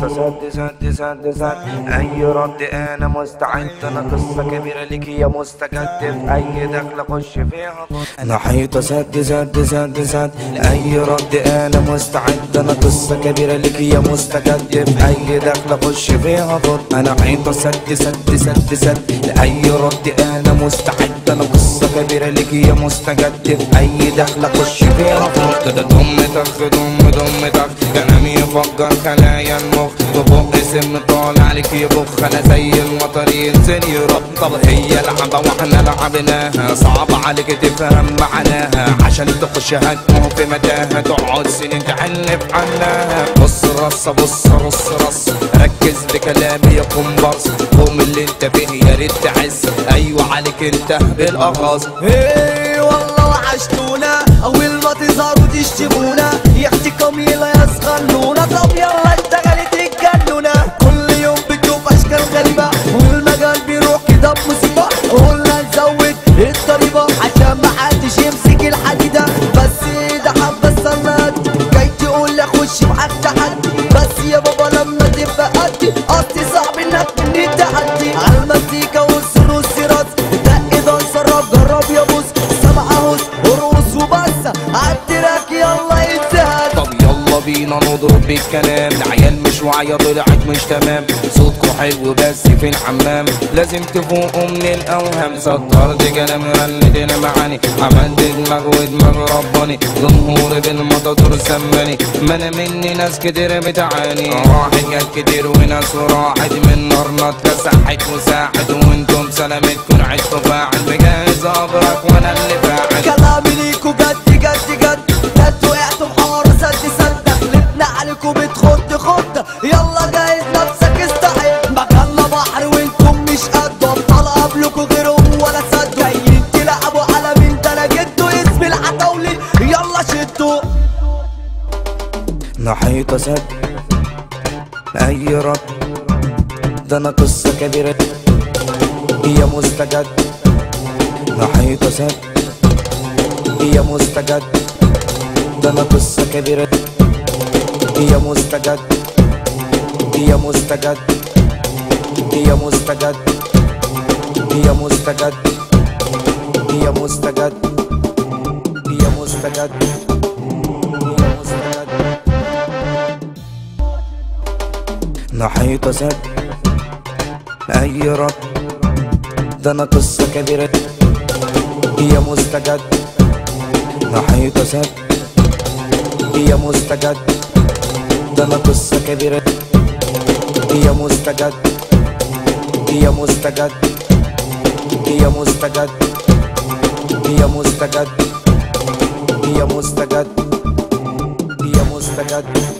محيطة سد سد سد سد أي رد أنا مستعد أنا قصة كبيرة ليك يا مستجد في أي دخلة خش فيها أنا حيطة سد سد سد سد أي رد أنا مستعد أنا قصة كبيرة ليك يا مستجد في أي دخلة خش فيها فض أنا حيطة سد سد سد سد لأي رد أنا مستعد أنا قصة كبيرة ليك يا مستجد في أي دخلة خش فيها فض ده دم تخ دم دم تخ كلامي يفجر خلايا المخ ببق سم طالع عليك يبخ انا زي المطر ينزل يرق طب هي لعبة واحنا لعبناها صعب عليك تفهم معناها عشان تخش هتموه في متاهة تقعد سنين تحلف عنها بص رصة بص رص رص ركز بكلامي يا كومبارس قوم اللي انت فيه يا ريت تعز ايوه عليك انت بالاخص ايه والله وحشتونا اول ما تظهروا تشتمونا يحتكم يلا يسخنونا طب يلا اشتغلت الجنونة كل يوم بتشوف اشكال غريبة والمجال بيروح كده بمصيبة قلنا نزود الضريبة عشان محدش يمسك الحديدة بس ده حبة سند جاي تقول لي اخش معاك تحدي بس يا بابا لما تبقى قدي قصدي صعب انك مني تحدي على المزيكا والسروس راس دق ده نصرف جرب يا بوس سبع هوس ورقص وبس عالتراك يلا يتهد طب يلا بينا نضرب بالكلام العيال مش واعية طلعت مش تمام صوتكوا حلو بس في الحمام لازم تفوقوا من الاوهام سطرت كلامي رنت معاني عملت دماغ ودماغ رباني جمهوري بالمطاطور سماني ما انا مني ناس كتير بتعاني راحت جت كتير وناس وراحت من نارنا اتلسحت وساحت وانتم سلامتكم عشتوا فاعل بجهز ابرك وانا اللي فاعل كلامي ليكوا جد جد جد جد وقعتوا بحوار سد سد دخلتنا عليكوا بتخد خد يلا جاهز نفسك استعد مكاننا بحر وانتم مش قد ابطال قبلكوا غيرهم ولا سد جايين تلعبوا على مين ده انا جدوا اسم العتاولي يلا شدوا نحيط سد أي رد ده أنا قصة كبيرة هي مستجد نحيط سد هي مستجد ده أنا قصة كبيرة هي مستجد هي مستجد هي مستجد هي مستجد هي مستجد هي مستجد هي مستجد نحيط سد أي رد ده أنا قصة كبيرة هي مستجد نحيط سد هي مستجد ده أنا قصة كبيرة هي مستجد هي مستجد هي مستجد هي مستجد هي مستجد هي مستجد